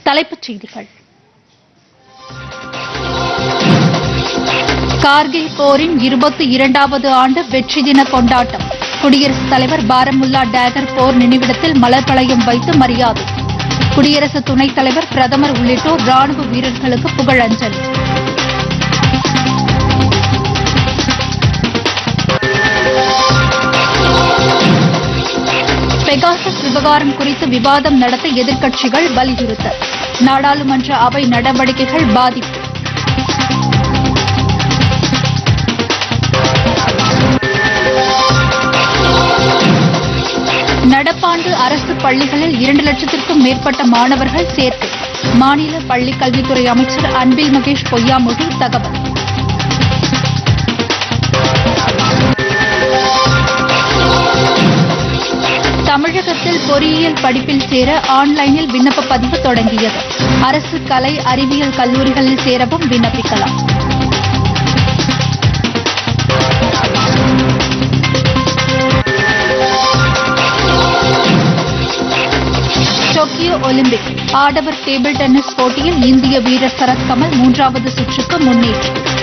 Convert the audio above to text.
தலைப்புச் செய்திகள் கார்கில் போரின் இருபத்தி இரண்டாவது ஆண்டு வெற்றி தின கொண்டாட்டம் குடியரசுத் தலைவர் பாரமுல்லா டேகர் போர் நினைவிடத்தில் மலர் வளையம் வைத்து மரியாதை குடியரசு துணைத் தலைவர் பிரதமர் உள்ளிட்டோர் ராணுவ வீரர்களுக்கு புகழஞ்சலி பெகாசஸ் விவகாரம் குறித்து விவாதம் நடத்த எதிர்க்கட்சிகள் வலியுறுத்தல் நாடாளுமன்ற அவை நடவடிக்கைகள் பாதிப்பு நடப்பாண்டு அரசு பள்ளிகளில் இரண்டு லட்சத்திற்கும் மேற்பட்ட மாணவர்கள் சேர்க்கை மாநில பள்ளிக் கல்வித்துறை அமைச்சர் அன்பில் மகேஷ் பொய்யாமொழி தகவல் தமிழகத்தில் பொறியியல் படிப்பில் சேர ஆன்லைனில் விண்ணப்ப பதிவு தொடங்கியது அரசு கலை அறிவியல் கல்லூரிகளில் சேரவும் விண்ணப்பிக்கலாம் டோக்கியோ ஒலிம்பிக் ஆடவர் டேபிள் டென்னிஸ் போட்டியில் இந்திய வீரர் சரத் கமல் மூன்றாவது சுற்றுக்கு முன்னேற்றம்